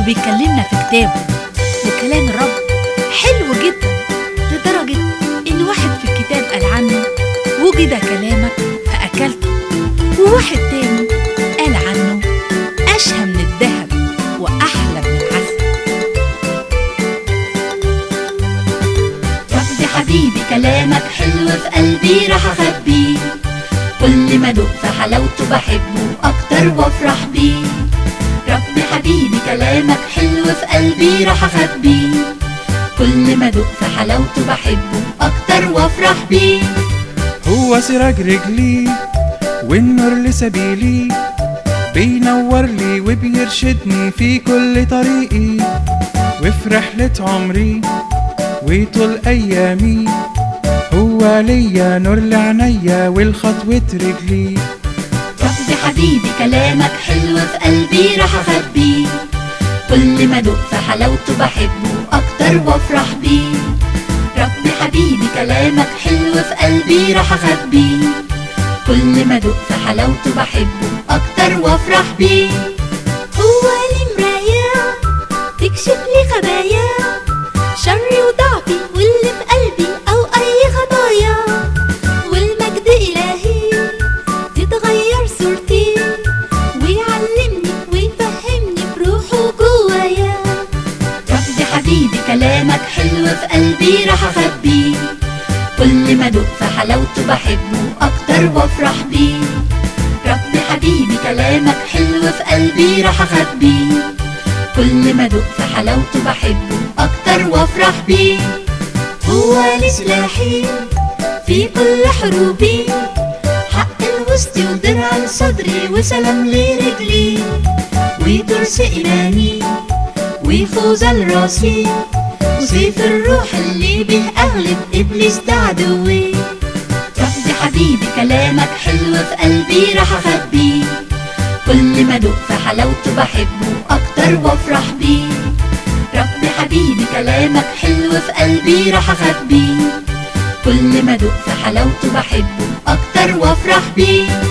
وبيكلمنا في كتابه وكلام الرب حلو جدا لدرجة إن واحد في الكتاب قال عنه وجد كلامك فأكلته وواحد تاني قال عنه أشهى من الذهب وأحلى من العسل ربي حبيبي كلامك حلو في قلبي راح اخبيه كل ما ادوق في حلاوته بحبه اكتر وافرح بيه ربي حبيبي كلامك حلو في قلبي راح اخبيه كل ما ادوق في حلاوته بحبه اكتر وافرح بيه هو سراج رجلي والنور لسبيلي بينور لي وبيرشدني في كل طريقي وفي رحلة عمري وطول أيامي هو ليا نور لعينيا والخطوة رجلي ربي حبيبي كلامك حلو في قلبي راح اخبيه كل ما ادوق في حلاوته بحبه اكتر وافرح بيه ربي حبيبي كلامك حلو في قلبي راح اخبيه كل ما ادوق في حلاوته بحبه اكتر وافرح بيه هو لي مراية تكشف لي خبايا شري وضعفي واللي في قلبي او اي خطايا والمجد الهي تتغير صورتي ويعلمني ويفهمني بروحه جوايا ربي حبيبي كلامك حلو في قلبي راح اخبيه كل ما ادوق في حلاوته بحبه اكتر وافرح بيه ربي حبيبي كلامك حلو في قلبي راح اخبيه كل ما ادوق في حلاوته بحبه اكتر وافرح بيه هو لي سلاحي في كل حروبي حق الوسط ودرع لصدري وسلام لرجلي وترس إيماني وخوذة لراسي وسيف الروح اللي به أغلب إبليس ده عدوي ربي حبيبي كلامك حلو في قلبي راح أخبيه كل ما أدوق في حلاوته بحبه أكتر وأفرح بيه ربي حبيبي كلامك حلو في قلبي راح أخبيه كل ما أدوق في حلاوته بحبه أكتر وأفرح بيه